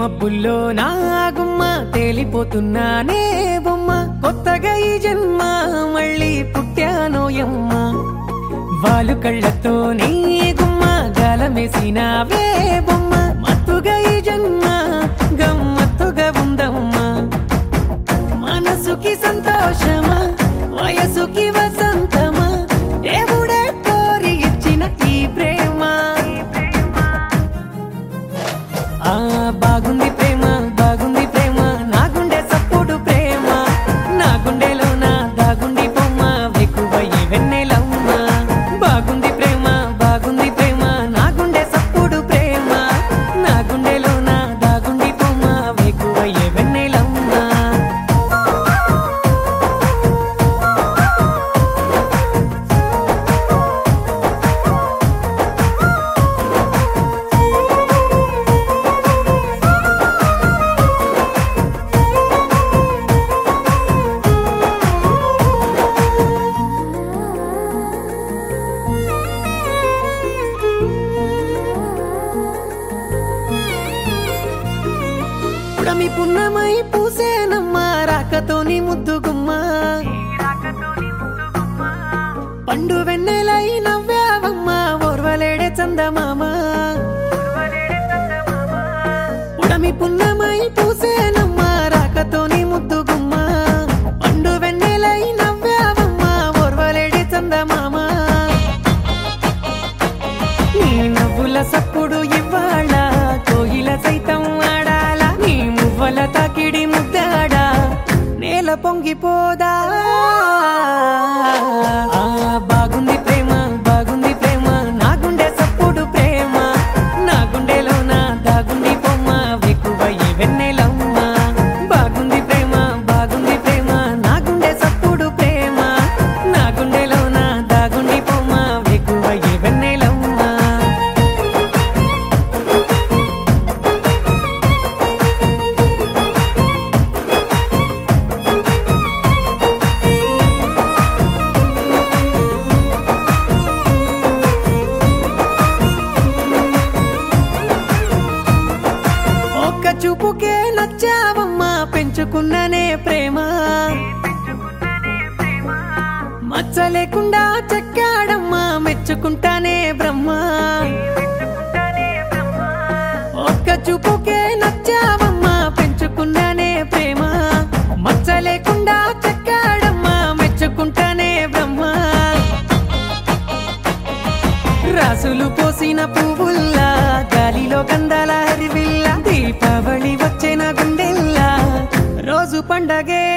మబ్బుల్లో నా గుమ్మ తేలిపోతున్నానే బొమ్మ కొత్తగా ఈ జన్మ మళ్ళీ పుట్టానోయమ్మ వాలు కళ్ళతో నీ గుమ్మ గాలమేసినావే బొమ్మ మత్తుగా ఈ జన్మ గమ్మత్తుగా ఉందమ్మా మనసుకి సంతోషమా వయసుకి వసంతమా దేవుడే కోరి ఇచ్చిన ఈ ప్రేమ ఆ బాగుంది ప్రేమ బాగుంది ప్రేమ నా గుండె సప్పుడు ప్రేమ నా గుండెలో నా దాగుండి బొమ్మ వెకువయ్యి వెన్నెలమ్మ బాగుంది ప్రేమ బాగుంది ప్రేమ నా గుండె సప్పుడు ప్రేమ నా గుండెలో నా దాగుండి బొమ్మ వెకువయ్యి వెన్నెలమ్మ పుడమి పున్నమై పూసేనమ్మా రాకతోని ముద్దుగుమ్మ పండు వెన్నెలై నవ్వావమ్మా ఓర్వలేడే చందమామ పుడమి పున్నమై పూసేనమ్మా రాకతోని ముద్దుగుమ్మ పండు వెన్నెలై నవ్వావమ్మా ఓర్వలేడే చందమామ నీ నవ్వుల సప్పుడు ఇవ్వాళ కోయిల సైతం ఆడాల నీ మువ్వల తాకిడి ముద్దాడా నేల పొంగిపోదా ఆ, బాగుంది ప్రేమ బాగుంది ప్రేమ నా గుండె సప్పుడు ప్రేమ నా గుండెలో నా దాగుంది బొమ్మ వెక్కువయ్యి వెన్నెలమ్మ బాగుంది ప్రేమ బాగుంది ప్రేమ నా గుండె సప్పుడు ప్రేమ నా గుండెలో నా దాగుండి బొమ్మ వెక్కువయ్యి వెన్నెలమ్మ ఒక్క చూపుకే నచ్చావమ్మా పెంచుకున్ననే ప్రేమ మచ్చ లేకుండా చెక్కాడమ్మా మెచ్చుకుంటానే బ్రహ్మ ఒక్క చూపుకే నచ్చావమ్మా పెంచుకున్నానే ప్రేమ మచ్చ లేకుండా చెక్కాడమ్మా మెచ్చుకుంటానే బ్రహ్మ రాసులు పోసిన పువ్వుల్లా గాలిలో గంధాల హరివిల్లా దీపావళి వచ్చిన గుండెల్లా రోజు పండగే